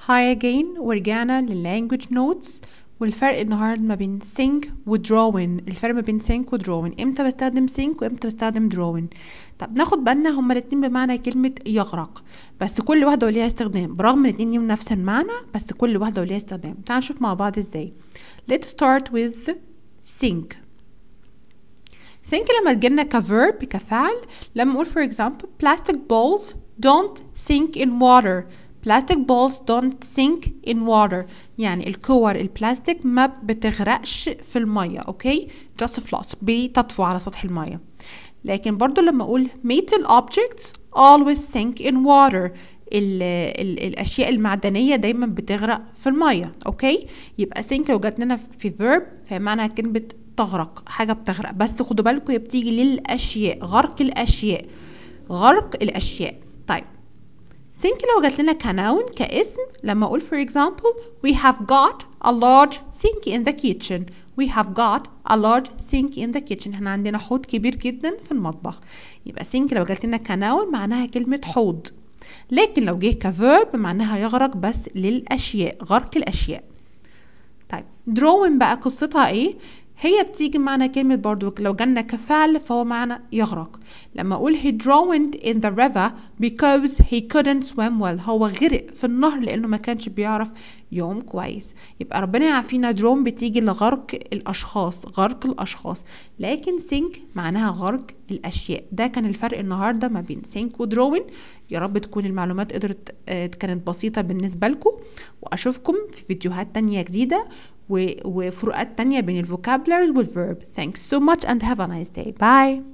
Hi again ورجعنا للlanguage notes والفرق النهاردة ما بين think و drawing الفرق ما بين think و drawing امتى بستخدم think وامتى بستخدم drawing طب ناخد بالنا هما الاتنين بمعنى كلمة يغرق بس كل واحدة وليها استخدام برغم الاتنين ليهم نفس المعنى بس كل واحدة وليها استخدام تعال نشوف مع بعض ازاي let's start with think think لما تجيلنا كverb كفعل لما نقول for example plastic balls don't sink in water plastic balls don't sink in water يعني الكور البلاستيك ما بتغرقش في المية اوكي just floats بتطفو على سطح المية لكن برضو لما اقول metal objects always sink in water ال ال الاشياء المعدنيه دايما بتغرق في الميه اوكي يبقى sink لو جات لنا في verb فهي معناها كلمه تغرق حاجه بتغرق بس خدوا بالكم هي بتيجي للاشياء غرق الاشياء غرق الاشياء طيب think لو جات لنا كنون كاسم لما اقول for example we have got a large sink in the kitchen we have got a large sink in the kitchen احنا عندنا حوض كبير جدا في المطبخ يبقى sink لو جات لنا كنون معناها كلمة حوض لكن لو جه كفيرب معناها يغرق بس للأشياء غرق الأشياء طيب drawing بقى قصتها ايه هي بتيجي معنى كلمة برضو لو جالنا كفعل فهو معنى يغرق لما أقول he drowned in the river because he couldn't swim well هو غرق في النهر لأنه ما كانش بيعرف يوم كويس يبقى ربنا يعافينا drown بتيجي لغرق الأشخاص غرق الأشخاص لكن sink معناها غرق الأشياء ده كان الفرق النهاردة ما بين sink و drawing يا رب تكون المعلومات قدرت كانت بسيطة بالنسبة لكم وأشوفكم في فيديوهات تانية جديدة وفروقات تانية بين الفوكابلرز والverb. Thanks so much and have a nice day. Bye.